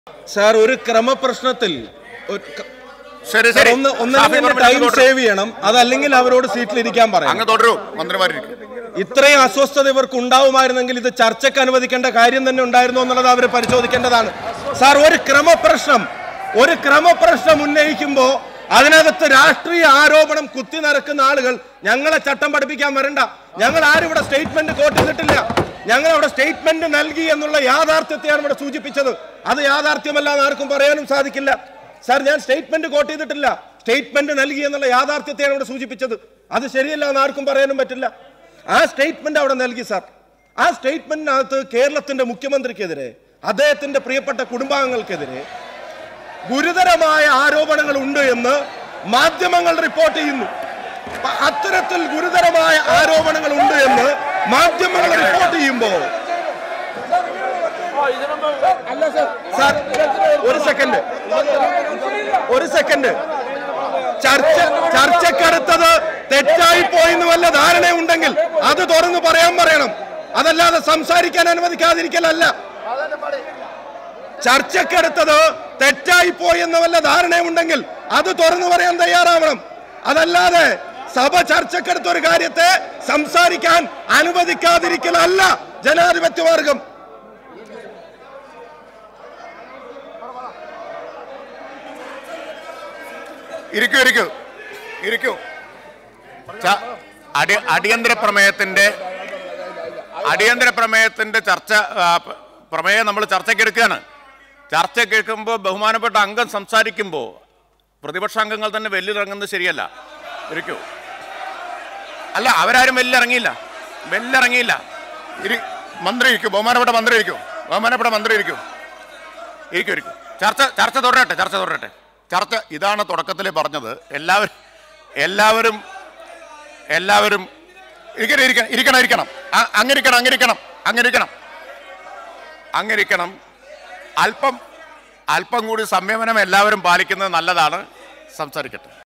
Sir ഒരു ക്രമപ്രശ്നത്തിൽ ഒരു ക- ശരി സാർ, ശരി ഒന്ന് ഷാഫി ഒന്നെങ്കിൽ പറമ്പിൽ ടൈം അങ്ങ് തുടരൂ. സേവ് ചെയ്യണം അതല്ലെങ്കിൽ അവരോട് സീറ്റിലിരിക്കാൻ പറയാം അങ്ങ് തുടരൂ മന്ത്രിമാരിരിക്കും ഇത്രയും അസ്വസ്ഥത ഇവർക്ക് ഉണ്ടാവുമായിരുന്നെങ്കിൽ ഇത് ചർച്ചയ്ക്ക് അനുവദിക്കേണ്ട കാര്യം തന്നെ ഉണ്ടായിരുന്നു എന്നുള്ളത് അവർ പരിശോധിക്കേണ്ടതാണ് സാർ ഒരു ക്രമപ്രശ്നം ഒരു ക്രമപ്രശ്നം ഉന്നയിക്കുമ്പോ അതിനകത്ത് രാഷ്ട്രീയ ആരോപണം കുത്തി നിറക്കുന്ന ആളുകൾ ഞങ്ങളെ ചട്ടം പഠിപ്പിക്കാൻ വരണ്ട ഞങ്ങൾ ആരും ഇവിടെ സ്റ്റേറ്റ്മെന്റ് കോട്ട് ചെയ്തിട്ടില്ല ഞങ്ങൾ അവിടെ സ്റ്റേറ്റ്മെന്റ് നൽകി എന്നുള്ള യാഥാർത്ഥ്യത്തെയാണ് ഇവിടെ സൂചിപ്പിച്ചത് അത് യാഥാർത്ഥ്യമല്ല എന്ന് ആർക്കും പറയാനും സാധിക്കില്ല സാർ ഞാൻ സ്റ്റേറ്റ്മെന്റ് കോട്ട് ചെയ്തിട്ടില്ല സ്റ്റേറ്റ്മെന്റ് നൽകി എന്നുള്ള യാഥാർത്ഥ്യത്തെയാണ് ഇവിടെ സൂചിപ്പിച്ചത് അത് ശരിയല്ല എന്ന് ആർക്കും പറയാനും പറ്റില്ല ആ സ്റ്റേറ്റ്മെന്റ് അവിടെ നൽകി സാർ ആ സ്റ്റേറ്റ്മെന്റിനകത്ത് കേരളത്തിന്റെ മുഖ്യമന്ത്രിക്കെതിരെ അദ്ദേഹത്തിന്റെ പ്രിയപ്പെട്ട കുടുംബാംഗങ്ങൾക്കെതിരെ ഗുരുതരമായ ആരോപണങ്ങൾ ഉണ്ട് എന്ന് മാധ്യമങ്ങൾ റിപ്പോർട്ട് ചെയ്യുന്നു അ- അത്തരത്തിൽ ഗുരുതരമായ ആരോപണങ്ങൾ ഉണ്ട് എന്ന് മാധ്യമങ്ങൾ റിപ്പോർട്ട് ചെയ്യുമ്പോൾ സാർ ഒരു സെക്കൻഡ് ഒരു സെക്കൻഡ് ചർച്ച ചർച്ചക്കടുത്തത് തെറ്റായി പോയിന്ന് വല്ല ധാരണയുണ്ടെങ്കിൽ അത് തുറന്ന് പറയാൻ പറയണം അതല്ലാതെ സംസാരിക്കാൻ അനുവദിക്കാതിരിക്കലല്ല ചർച്ചക്കടുത്തത് തെറ്റായി പോയെന്ന് വല്ല ധാരണയുണ്ടെങ്കിൽ അത് തുറന്നു പറയാൻ തയ്യാറാവണം അതല്ലാതെ സഭ ചർച്ചക്കെടുത്ത ഒരു കാര്യത്തെ സംസാരിക്കാൻ അനുവദിക്കാതിരിക്കലല്ല ജനാധിപത്യ മാർഗം ഇരിക്കൂ ഇരിക്കൂ ഇരിക്കൂ ച- അടി- അടിയന്തര പ്രമേയത്തിന്റെ അടിയന്തര പ്രമേയത്തിന്റെ ചർച്ച ആ, പ- പ്രമേയം നമ്മൾ ചർച്ചയ്ക്ക് എടുക്കുകയാണ് ചർച്ചയ്ക്ക് എടുക്കുമ്പോൾ ബഹുമാനപ്പെട്ട അംഗം സംസാരിക്കുമ്പോൾ പ്രതിപക്ഷ അംഗങ്ങൾ തന്നെ വെല്ലിറങ്ങുന്നത് ശരിയല്ല ഇരിക്കൂ അല്ല അവരാരും വെല്ലിറങ്ങിയില്ല വെല്ലിറങ്ങിയില്ല ഇരി മന്ത്രി ഇരിക്കൂ ബഹുമാനപ്പെട്ട മന്ത്രി ഇരിക്കൂ ബഹുമാനപ്പെട്ട മന്ത്രി ഇരിക്കൂ ഇരിക്കൂ ഇരിക്കൂ ചർച്ച ചർച്ച തുടരട്ടെ ചർച്ച തുടരട്ടെ ചർച്ച ഇതാണ് തുടക്കത്തിൽ പറഞ്ഞത് എല്ലാവരും എല്ലാവരും എല്ലാവരും ഇരിക്കണം ഇരിക്കണം ഇരിക്കണം ഇരിക്കണം അ- അങ്ങിരിക്കണം അങ്ങിരിക്കണം അങ്ങിരിക്കണം അങ്ങിരിക്കണം അല്പം അല്പം കൂടി സംയമനം എല്ലാവരും പാലിക്കുന്നത് നല്ലതാണ് സംസാരിക്കട്ടെ